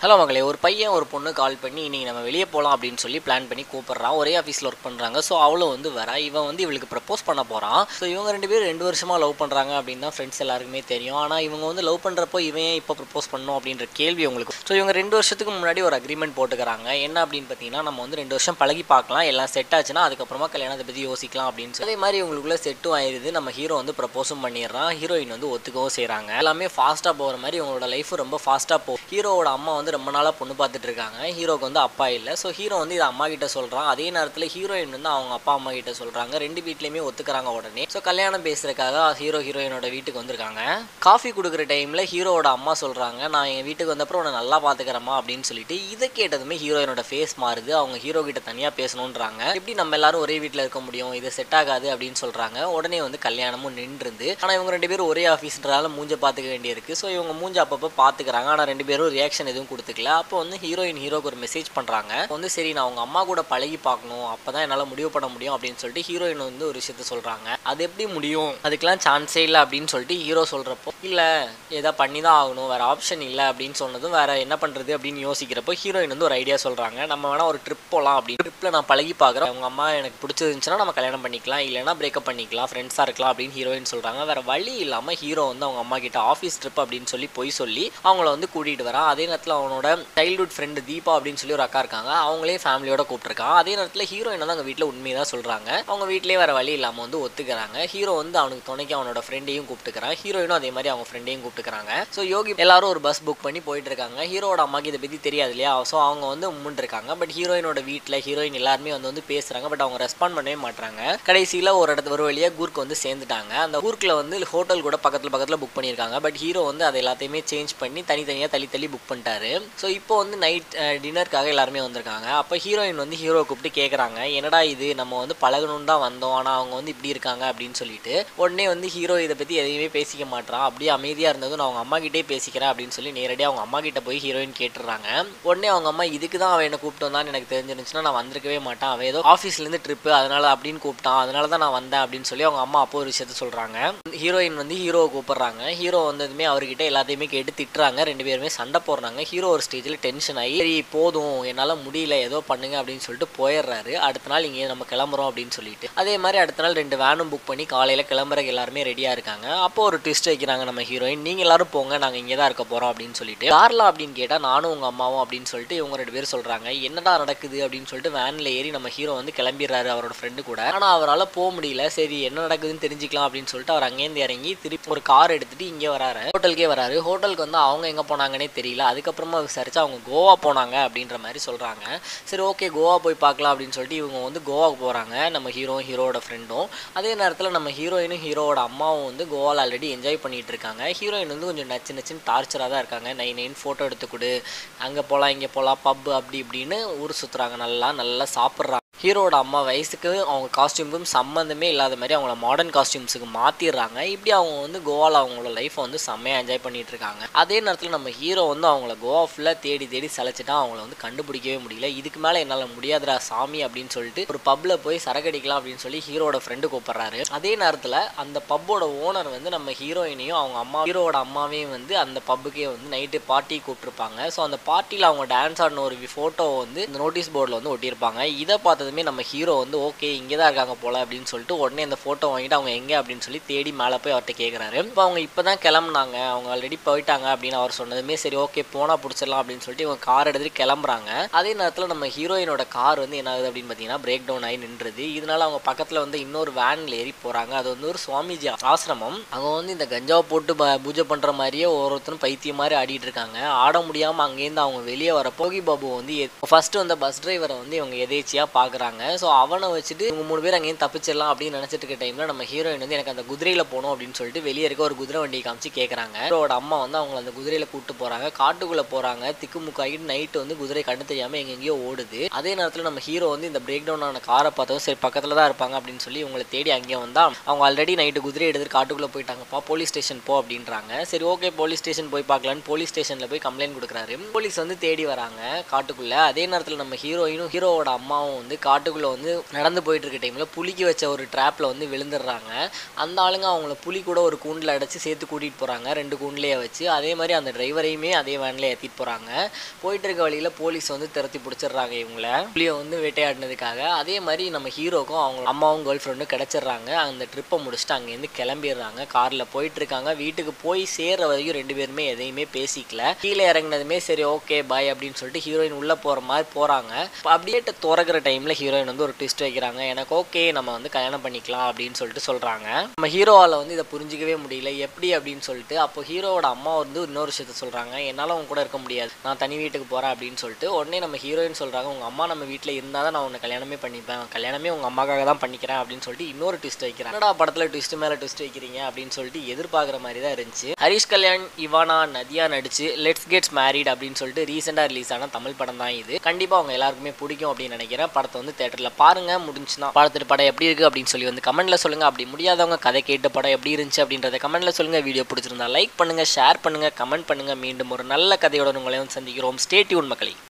hello மகளே ஒரு பையன் ஒரு பொண்ணு கால் பண்ணி இன்னைக்கு நம்ம வெளியே போகலாம் அப்படின்னு சொல்லி பிளான் பண்ணி கூப்பிட்றான் ஒரே ஆஃபீஸில் ஒர்க் பண்ணுறாங்க ஸோ அவளும் வந்து வரா இவன் வந்து இவளுக்கு ப்ரப்போஸ் பண்ண போகிறான் ஸோ இவங்க ரெண்டு பேரும் ரெண்டு வருஷமாக லவ் பண்ணுறாங்க அப்படின்னு தான் ஃப்ரெண்ட்ஸ் எல்லாருக்குமே தெரியும் ஆனால் இவங்க வந்து லவ் பண்ணுறப்போ இவன் ஏன் இப்போ ப்ரப்போஸ் பண்ணணும் அப்படின்ற கேள்வி உங்களுக்கு ஸோ இவங்க ரெண்டு வருஷத்துக்கு முன்னாடி ஒரு அக்ரிமெண்ட் போட்டுக்கிறாங்க என்ன அப்படின்னு பார்த்தீங்கன்னா நம்ம வந்து ரெண்டு வருஷம் பழகி பார்க்கலாம் எல்லாம் செட் ஆச்சுன்னா அதுக்கப்புறமா கல்யாணத்தை பற்றி யோசிக்கலாம் அப்படின்னு சொல்லி அதே மாதிரி இவங்களுக்குள்ள செட்டும் ஆயிடுது நம்ம ஹீரோ வந்து ப்ரப்போஸும் பண்ணிடுறான் ஹீரோயின் வந்து ஒத்துக்கவும் செய்கிறாங்க எல்லாமே ஃபாஸ்ட்டாக போகிற மாதிரி இவங்களோட லைஃப் ரொம்ப ஃபாஸ்ட்டாக போகும் ஹீரோவோட அம்மா வந்து ரொம்ப நாளாக பொண்ணு பார்த்துட்டு இருக்காங்க ஹீரோக்கு வந்து அப்பா இல்லை ஸோ ஹீரோ வந்து இதை அம்மா கிட்ட சொல்கிறான் அதே நேரத்தில் ஹீரோயின் வந்து அவங்க அப்பா அம்மா கிட்ட சொல்கிறாங்க ரெண்டு வீட்லேயுமே ஒத்துக்கிறாங்க உடனே ஸோ கல்யாணம் பேசுறதுக்காக ஹீரோ ஹீரோயினோட வீட்டுக்கு வந்திருக்காங்க காஃபி கொடுக்குற டைமில் ஹீரோவோட அம்மா சொல்கிறாங்க நான் எங்கள் வீட்டுக்கு வந்தப்பறம் உன்னை நல்லா பார்த்துக்கிறேம்மா அப்படின்னு சொல்லிட்டு இதை கேட்டதுமே ஹீரோயினோட ஃபேஸ் மாறுது அவங்க ஹீரோ கிட்ட தனியாக பேசணுன்றாங்க எப்படி நம்ம எல்லாரும் ஒரே வீட்டில் இருக்க முடியும் இது செட் ஆகாது அப்படின்னு சொல்கிறாங்க உடனே வந்து கல்யாணமும் நின்றுருந்து ஆனால் இவங்க ரெண்டு பேரும் ஒரே ஆஃபீஸ்ன்றதால மூஞ்ச பார்த்துக்க வேண்டியிருக்கு ஸோ இவங்க மூஞ்ச அப்பப்போ பார்த்துக்கிறாங்க ஆனால் ரெண்டு பேரும் ரியாக்ஷன் எதுவும் கொடுத்துக்கல அப்போ வந்து ஹீரோயின் ஹீரோக்கு ஒரு மெசேஜ் பண்ணுறாங்க வந்து சரி நான் அவங்க அம்மா கூட பழகி பார்க்கணும் அப்போ தான் என்னால் முடிவு பண்ண முடியும் அப்படின்னு சொல்லிட்டு ஹீரோயின் வந்து ஒரு விஷயத்த சொல்கிறாங்க அது எப்படி முடியும் அதுக்கெல்லாம் சான்ஸே இல்லை அப்படின்னு சொல்லிட்டு ஹீரோ சொல்கிறப்போ இல்லை ஏதா பண்ணி தான் ஆகணும் வேறு ஆப்ஷன் இல்லை அப்படின்னு சொன்னதும் வேறு என்ன பண்ணுறது அப்படின்னு யோசிக்கிறப்போ ஹீரோயின் வந்து ஒரு ஐடியா சொல்கிறாங்க நம்ம வேணால் ஒரு ட்ரிப் போகலாம் அப்படின்னு ட்ரிப்பில் நான் பழகி பார்க்குறேன் அவங்க அம்மா எனக்கு பிடிச்சிருந்துச்சுன்னா நம்ம கல்யாணம் பண்ணிக்கலாம் இல்லைனா பிரேக்கப் பண்ணிக்கலாம் ஃப்ரெண்ட்ஸாக இருக்கலாம் அப்படின்னு ஹீரோயின் சொல்கிறாங்க வேறு வழி இல்லாமல் ஹீரோ வந்து அவங்க அம்மா கிட்ட ஆஃபீஸ் ட்ரிப் அப்படின்னு சொல்லி போய் சொல்லி அவங்கள வந்து கூட்டிகிட்டு வரான் அதே நேரத்தில் அவனோட சைல்ட்ஹுட் ஃப்ரெண்டு தீபா அப்படின்னு சொல்லி ஒரு அக்கா இருக்காங்க அவங்களே ஃபேமிலியோட கூப்பிட்டுருக்கான் அதே நேரத்தில் ஹீரோயின் வந்து அவங்க வீட்டில் உண்மையை தான் சொல்கிறாங்க அவங்க வீட்டிலே வேறு வழி இல்லாமல் வந்து ஒத்துக்கிறாங்க ஹீரோ வந்து அவனுக்கு துணைக்கு அவனோட ஃப்ரெண்டையும் கூப்பிட்டுக்கிறான் ஹீரோயினும் அதே மாதிரி அவங்க ஃப்ரெண்டையும் கூப்பிட்டுக்கிறாங்க ஸோ யோகி எல்லாரும் ஒரு பஸ் புக் பண்ணி போயிட்டு இருக்காங்க ஹீரோட அம்மாக்கு இதை பற்றி தெரியாது இல்லையா ஸோ அவங்க வந்து உம்முன்னு இருக்காங்க பட் ஹீரோயினோட வீட்டில் ஹீரோயின் எல்லாருமே வந்து வந்து பேசுகிறாங்க பட் அவங்க ரெஸ்பாண்ட் பண்ணவே மாட்டாங்க கடைசியில் ஒரு இடத்து ஒரு வழியாக கூர்க்கு வந்து சேர்ந்துட்டாங்க அந்த ஊருக்குள்ள வந்து ஹோட்டல் கூட பக்கத்தில் பக்கத்தில் புக் பண்ணியிருக்காங்க பட் ஹீரோ வந்து அதை எல்லாத்தையுமே சேஞ்ச் பண்ணி தனித்தனியாக தள்ளி தள்ளி புக் பண்ணிட்டாரு ஸோ இப்போ வந்து நைட் டின்னருக்காக எல்லாருமே வந்திருக்காங்க அப்போ ஹீரோயின் வந்து ஹீரோ கூப்பிட்டு கேட்குறாங்க என்னடா இது நம்ம வந்து பழகணும்னு தான் வந்தோம் ஆனால் அவங்க வந்து இப்படி இருக்காங்க அப்படின்னு சொல்லிட்டு உடனே வந்து ஹீரோ இதை பற்றி எதையுமே பேசிக்க மாட்டான் அப்படியே அமைதியாக இருந்ததும் நான் அவங்க அம்மா கிட்டே பேசிக்கிறேன் அப்படின்னு சொல்லி நேரடியாக அவங்க அம்மா கிட்ட போய் ஹீரோயின் கேட்டுறாங்க உடனே அவங்க அம்மா இதுக்கு தான் அவன் என்ன கூப்பிட்டு வந்தான்னு எனக்கு தெரிஞ்சிருந்துச்சுன்னா நான் வந்திருக்கவே மாட்டான் அவன் ஏதோ ஆஃபீஸ்லேருந்து ட்ரிப்பு அதனால அப்படின்னு கூப்பிட்டான் அதனால தான் நான் வந்தேன் அப்படின்னு சொல்லி அவங்க அம்மா அப்போ ஒரு விஷயத்த சொல்கிறாங்க ஹீரோயின் வந்து ஹீரோவை கூப்பிடுறாங்க ஹீரோ வந்ததுமே அவர்கிட்ட எல்லாத்தையுமே கேட்டு திட்டுறாங்க ரெண்டு பேருமே சண்டை போடுறாங்க ஹீரோ ஒரு ஸ்டேஜில் டென்ஷன் ஆகி சரி போதும் என்னால் முடியல ஏதோ பண்ணுங்க அப்படின்னு சொல்லிட்டு போயிடுறாரு அடுத்த நாள் இங்கே நம்ம கிளம்புறோம் அப்படின்னு சொல்லிட்டு அதே மாதிரி அடுத்த நாள் ரெண்டு வேனும் புக் பண்ணி காலையில் கிளம்புறக்கு எல்லாருமே ரெடியாக இருக்காங்க அப்போ ஒரு ட்விஸ்ட் வைக்கிறாங்க நம்ம ஹீரோயின் நீங்கள் எல்லாரும் போங்க நாங்கள் இங்கே தான் இருக்க போகிறோம் அப்படின்னு சொல்லிட்டு காரில் அப்படின்னு கேட்டால் நானும் உங்கள் அம்மாவும் அப்படின்னு சொல்லிட்டு இவங்க ரெண்டு பேரும் சொல்கிறாங்க என்னடா நடக்குது அப்படின்னு சொல்லிட்டு வேனில் ஏறி நம்ம ஹீரோ வந்து கிளம்பிடுறாரு அவரோட ஃப்ரெண்டு கூட ஆனால் அவரால் போக முடியல சரி என்ன நடக்குதுன்னு தெரிஞ்சுக்கலாம் அப்படின்னு சொல்லிட்டு அவர் அங்கேருந்து இறங்கி திருப்பி ஒரு கார் எடுத்துட்டு இங்கே வராரு ஹோட்டலுக்கே வராரு ஹோட்டலுக்கு வந்து அவங்க எங்கே போனாங்கன்னே தெரியல அதுக்கப்புறமா விசாரிச்சு அவங்க கோவா போனாங்க அப்படின்ற மாதிரி சொல்கிறாங்க சரி ஓகே கோவா போய் பார்க்கலாம் அப்படின்னு சொல்லிட்டு இவங்க வந்து கோவாக்கு போகிறாங்க நம்ம ஹீரோ ஹீரோட ஃப்ரெண்டும் அதே நேரத்தில் நம்ம ஹீரோயினும் ஹீரோவோட அம்மாவும் வந்து கோவாவில் ஆல்ரெடி என்ஜாய் பண்ணிட்டு இருக்காங்க ஹீரோயின் வந்து கொஞ்சம் நச்சு நச்சுன்னு டார்ச்சராக தான் இருக்காங்க நைன் நைன் ஃபோட்டோ எடுத்து கொடு அங்கே போகலாம் இங்கே போகலாம் பப் அப்படி இப்படின்னு ஊர் சுற்றுறாங்க நல்லா நல்லா சாப்பிட்றாங்க ஹீரோட அம்மா வயசுக்கு அவங்க காஸ்டியூமுக்கும் சம்மந்தமே இல்லாத மாதிரி அவங்கள மாடர்ன் காஸ்டியூம்ஸுக்கு மாற்றிடுறாங்க இப்படி அவங்க வந்து கோவாவில் அவங்களோட லைஃப்பை வந்து செம்மையாக என்ஜாய் பண்ணிட்டு இருக்காங்க அதே நேரத்தில் நம்ம ஹீரோ வந்து அவங்கள கோவா ஃபுல்லாக தேடி தேடி சளைச்சிட்டா அவங்கள வந்து கண்டுபிடிக்கவே முடியல இதுக்கு மேலே என்னால் முடியாதுடா சாமி அப்படின்னு சொல்லிட்டு ஒரு பப்பில் போய் சரக்கடிக்கலாம் அப்படின்னு சொல்லி ஹீரோட ஃப்ரெண்டு கூப்பிட்றாரு அதே நேரத்தில் அந்த பப்போட ஓனர் வந்து நம்ம ஹீரோயினையும் அவங்க அம்மா ஹீரோட அம்மாவையும் வந்து அந்த பப்புக்கே வந்து நைட்டு பார்ட்டி கூப்பிட்டுருப்பாங்க ஸோ அந்த பார்ட்டியில் அவங்க டான்ஸ் ஆடின ஒரு ஃபோட்டோ வந்து இந்த நோட்டீஸ் போர்டில் வந்து ஒட்டியிருப்பாங்க இதை பார்த்ததுமே நம்ம ஹீரோ வந்து ஓகே இங்கே தான் இருக்காங்க போல அப்படின்னு சொல்லிட்டு உடனே அந்த ஃபோட்டோ வாங்கிட்டு அவங்க எங்கே அப்படின்னு சொல்லி தேடி மேலே போய் அவர்கிட்ட கேட்குறாரு இப்போ அவங்க இப்போ தான் கிளம்புனாங்க அவங்க ஆல்ரெடி போயிட்டாங்க அப்படின்னு அவர் சொன்னதுமே சரி ஓகே போனால் பிடிச்சிடலாம் அப்படின்னு சொல்லிட்டு இவங்க கார் எடுத்துட்டு கிளம்புறாங்க அதே நேரத்தில் நம்ம ஹீரோயினோட கார் வந்து என்ன ஆகுது அப்படின்னு பார்த்தீங்கன்னா பிரேக் டவுன் ஆகி நின்றுது இதனால அவங்க பக்கத்தில் வந்து இன்னொரு வேனில் ஏறி போகிறாங்க அது வந்து ஒரு சுவாமிஜி ஆசிரமம் அவங்க வந்து இந்த கஞ்சாவை போட்டு ப- பூஜை பண்ணுற மாதிரியே ஒருத்தரும் பைத்தியம் மாதிரி ஆடிட்டு இருக்காங்க ஆட முடியாமல் அங்கேருந்து அவங்க வெளியே வர போகி பாபு வந்து ஃபர்ஸ்ட் வந்த பஸ் டிரைவரை வந்து இவங்க எதேச்சியாக பார்க்குறாங்க ஸோ அவனை வச்சுட்டு இவங்க மூணு பேர் அங்கேயும் தப்பிச்சிடலாம் அப்படின்னு நினச்சிட்டு இருக்க டைமில் நம்ம ஹீரோயின் வந்து எனக்கு அந்த குதிரையில் போகணும் அப்படின்னு சொல்லிட்டு வெளியே இருக்க ஒரு குதிரை வண்டியை காமிச்சு கேட்குறாங்க ஹீரோட அம்மா வந்து அவங்கள அந்த குதிரையில் கூப்பிட்டு போகிறாங்க காட்டுக்குள்ளே போகிறாங்க திக்குமுக்காகிட்டு நைட்டு வந்து குதிரை கண்ணு தெரியாமல் எங்கெங்கேயோ ஓடுது அதே நேரத்தில் நம்ம ஹீரோ வந்து இந்த பிரேக் டவுன் ஆன காரை பார்த்ததும் சரி பக்கத்தில் தான் இருப்பாங்க அப்படின்னு சொல்லி இவங்களை தேடி அங்கே வந்தா அவங்க ஆல்ரெடி நைட்டு குதிரை எடுத்துட்டு காட்டுக்குள்ளே போயிட்டாங்கப்பா போலீஸ் ஸ்டேஷன் போ அப்படின்றாங்க சரி ஓகே போலீஸ் ஸ்டேஷன் போய் பார்க்கலான்னு போலீஸ் ஸ்டேஷனில் போய் கம்ப்ளைண்ட் கொடுக்குறாரு போலீஸ் வந்து தேடி வராங்க காட்டுக்குள்ளே அதே நேரத்தில் நம்ம ஹீரோயினும் ஹீரோவோட அம்மாவும் வந்து காட்டுக்குள்ளே வந்து நடந்து போயிட்டு இருக்க டைமில் புலிக்கு வச்ச ஒரு ட்ராப்பில் வந்து விழுந்துடுறாங்க அந்த ஆளுங்க அவங்கள புலி கூட ஒரு கூண்டில் அடைச்சி சேர்த்து கூட்டிகிட்டு போகிறாங்க ரெண்டு கூண்டுலேயே வச்சு அதே மாதிரி அந்த டிரைவரையுமே அதே வேனில் ஏற்றிட்டு போகிறாங்க போயிட்டு இருக்க வழியில் போலீஸ் வந்து திரத்தி பிடிச்சிடுறாங்க இவங்கள புலியை வந்து வேட்டையாடினதுக்காக அதே மாதிரி நம்ம ஹீரோக்கும் அவங்க அம்மாவும் கேர்ள் ஃப்ரெண்டும் கிடச்சிடுறாங்க அந்த ட்ரிப்பை முடிச்சுட்டு அங்கேருந்து கிளம்பிடுறாங்க காரில் போயிட்டு இருக்காங்க வீட்டுக்கு போய் சேர்ற வரைக்கும் ரெண்டு பேருமே எதையுமே பேசிக்கல கீழே இறங்கினதுமே சரி ஓகே பாய் அப்படின்னு சொல்லிட்டு ஹீரோயின் உள்ளே போகிற மாதிரி போகிறாங்க அப்படியே திறக்கிற டைமில் ஹீரோயின் வந்து ஒரு ட்விஸ்ட் வைக்கிறாங்க எனக்கு ஓகே நம்ம வந்து கல்யாணம் பண்ணிக்கலாம் அப்படின்னு சொல்லிட்டு சொல்கிறாங்க நம்ம ஹீரோவால் வந்து இதை புரிஞ்சிக்கவே முடியல எப்படி அப்படின்னு சொல்லிட்டு அப்போ ஹீரோவோட அம்மா வந்து இன்னொரு விஷயத்த சொல்கிறாங்க என்னால் உங்க கூட இருக்க முடியாது நான் தனி வீட்டுக்கு போகிறேன் அப்படின்னு சொல்லிட்டு உடனே நம்ம ஹீரோயின் சொல்கிறாங்க உங்கள் அம்மா நம்ம வீட்டில் இருந்தால் தான் நான் உன்னை கல்யாணமே பண்ணிப்பேன் கல்யாணமே உங்கள் அம்மாக்காக தான் பண்ணிக்கிறேன் அப்படின்னு சொல்லிட்டு இன்னொரு ட்விஸ்ட் வைக்கிறேன் என்னடா படத்தில் ட்விஸ்ட் மேலே ட்விஸ்ட் வைக்கிறீங்க அப்படின்னு சொல்லிட்டு எதிர்பார்க்குற மாதிரி தான் இருந்துச்சு ஹரிஷ் கல்யாண் இவானா நதியா நடிச்சு லெட்ஸ் கெட்ஸ் மேரிட் அப்படின்னு சொல்லிட்டு ரீசெண்டாக ரிலீஸ் ஆன தமிழ் படம் தான் இது கண்டிப்பாக அவங்க எல்லாருக்குமே பிடிக்கும் அப்படின்னு நினைக்கிறேன் படத்தை வந்து தேட்டரில் பாருங்க முடிஞ்சுன்னா படத்துட்டு படம் எப்படி இருக்கு அப்படின்னு சொல்லி வந்து கமெண்ட்ல சொல்லுங்க அப்படி முடியாதவங்க கதை கேட்ட படம் எப்படி இருந்துச்சு அப்படின்றத கமெண்ட்ல சொல்லுங்க வீடியோ பிடிச்சிருந்தா லைக் பண்ணுங்க ஷேர் பண்ணுங்க கமெண்ட் பண்ணுங்க மீண்டும் ஒரு நல்ல கதையோட உங்களை வந்து சந்திக்கிறோம் ஸ்டே டியூன் மக்களை